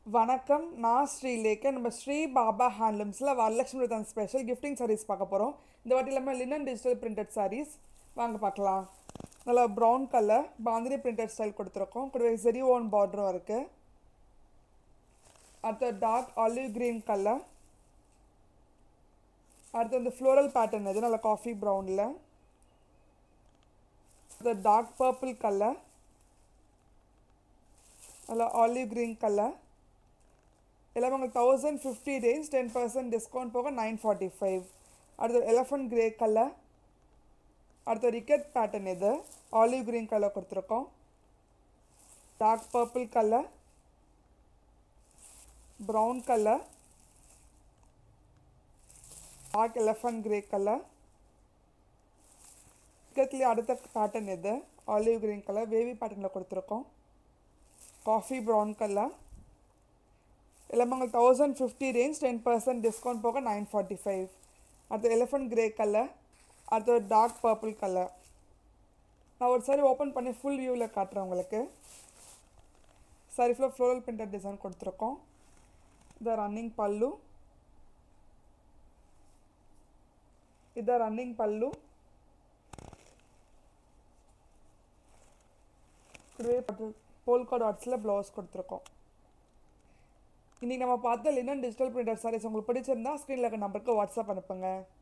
வணக்கம் நான் ஸ்ரீலேகன் நம்ம ஸ்ரீ பாபா ஹேண்ட்லூம்ஸில் வரலட்சுமி விரதம் ஸ்பெஷல் கிஃப்டிங் sarees பார்க்க போகிறோம் இந்த வாட்டி இல்லாமல் லினன் டிஜிட்டல் பிரிண்டட் sarees வாங்க பார்க்கலாம் நல்லா brown colour bandhani printed style கொடுத்துருக்கோம் கூடவே ஜெரி ஓன் பார்டரும் இருக்குது அடுத்து டார்க் ஆலிவ் green கலர் அடுத்து வந்து ஃப்ளோரல் பேட்டர்ன் இது நல்லா காஃபி ப்ரௌனில் அடுத்து டார்க் பர்பிள் கலர் நல்லா ஆலிவ் green கலர் எல்லாமே உங்களுக்கு thousand fifty days ten percent discount போக நைன் ஃபார்ட்டி ஃபைவ் அடுத்து எலஃபண்ட் கிரே கலர் அடுத்து ரிக்கெட் பேட்டர்ன் இது ஆலிவ் green கலர் கொடுத்துருக்கோம் dark purple colour brown colour dark elephant grey colour ரிக்கெட்லேயே அடுத்த பேட்டர்ன் இது ஆலிவ் green கலர் வேவி பேட்டர்னில் கொடுத்துருக்கோம் காஃபி ப்ரௌன் கலர் எல்லாமே உங்களுக்கு thousand fifty range ten percent discount போக நைன் ஃபார்ட்டி ஃபைவ் அடுத்து எலிஃபண்ட் கிரே கலர் அடுத்து ஒரு டார்க் பர்பிள் கலர் நான் ஒரு சாரி ஓப்பன் பண்ணி ஃபுல் வியூவில் காட்டுறேன் உங்களுக்கு சாரி ஃபுல்லாக ஃப்ளோரல் பிரிண்டட் டிசைன் கொடுத்துருக்கோம் இது ரன்னிங் பல்லு இது ரன்னிங் பல்லு கூடவே போல்கா டாட்ஸில் ப்ளவுஸ் கொடுத்துருக்கோம் இன்றைக்கி நம்ம பார்த்த லினன் டிஜிட்டல் பிரிண்டர் சாரீஸ் உங்களுக்கு பிடிச்சிருந்தா ஸ்க்ரீனில் இருக்க நம்பருக்கு வாட்ஸ்அப் அனுப்புங்க